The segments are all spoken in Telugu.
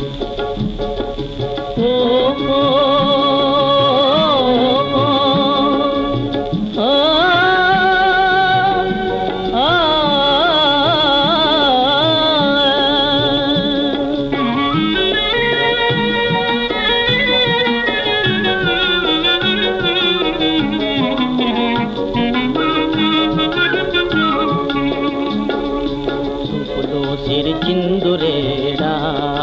ఓ ఓ, ఓ, ఆ, చూపులో సిరిచిందురేడా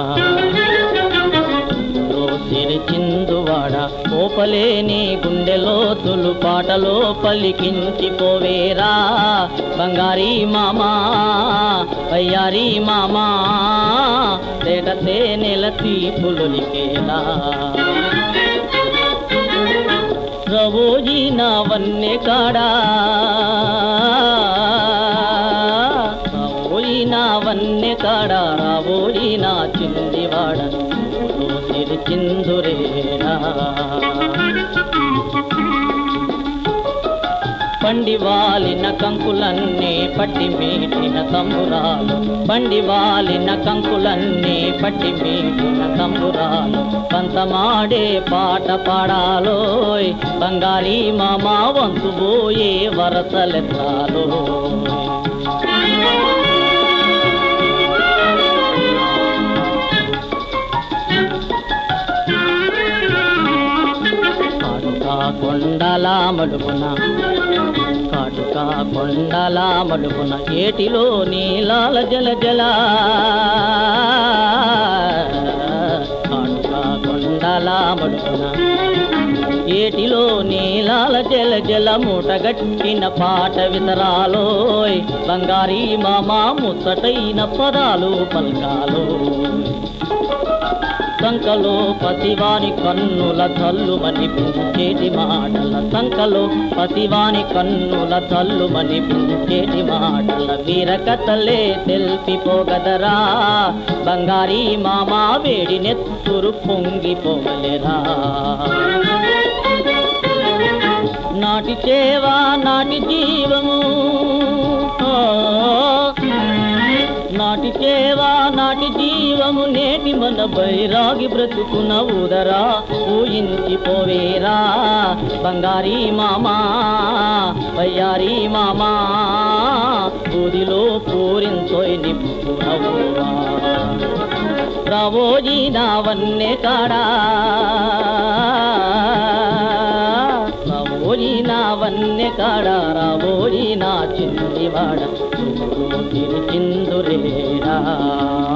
లో సిరిచిందువాడ ఓపలేని గుండెలో తులు పాటలో పలికించి పోవేరా బంగారీ మామా అయ్యారీ మామా తేటతే నెల తీపులొలికేలా రవోజీ నా వన్నె కాడా రావోయి నా వన్నె కాడా రావోయి నా చిందివాడ సిరి చిందురేనా పండివాలిన కంకులన్నీ పట్టి మీటిన తంబురాలు పండివాలిన కంకులన్నీ పట్టి మీటిన తంబురాలు పంతమాడే పాట పాడాలోయ్ బంగారీ మామా వంతు పోయే వరసలెత్తాలో కాటుకా కొండల మడుగున కాటుకా కొండల మడుగున ఏటిలో నీలాల జల జల కాటుకా కొండల మడుగున ఏటిలో నీలాల జల జల మూటగట్టిన పాట వితరాలోయ్ బంగారీ మామా ముచ్చటైన పదాలు పల్కాలో సంకలో పతివాని కన్నుల తల్లు మనిపించేటి మాటల సంకలో పతివాని కన్నుల తల్లు మనిపించేటి మాటల వీరకథలే తెలిపిపోగదరా బంగారీ మామా వేడి నెత్తురు పొంగిపోగలేరా నాటి చేవా నాటి జీవము ఆ, నాటి చేవా నాటి జీవము నేటి మన బైరాగి బ్రతుకున ఊదరా ఊయించి పోవేరా బంగారీ మామా బయ్యారీ మామా బూదిలో పూరించోయ్ నిప్పునవురా రావోజీ నా వన్నె కాడా రావోజీ నా వన్నె కాడా రావోజీ నా చిందివాడ తిరిచిందురేడా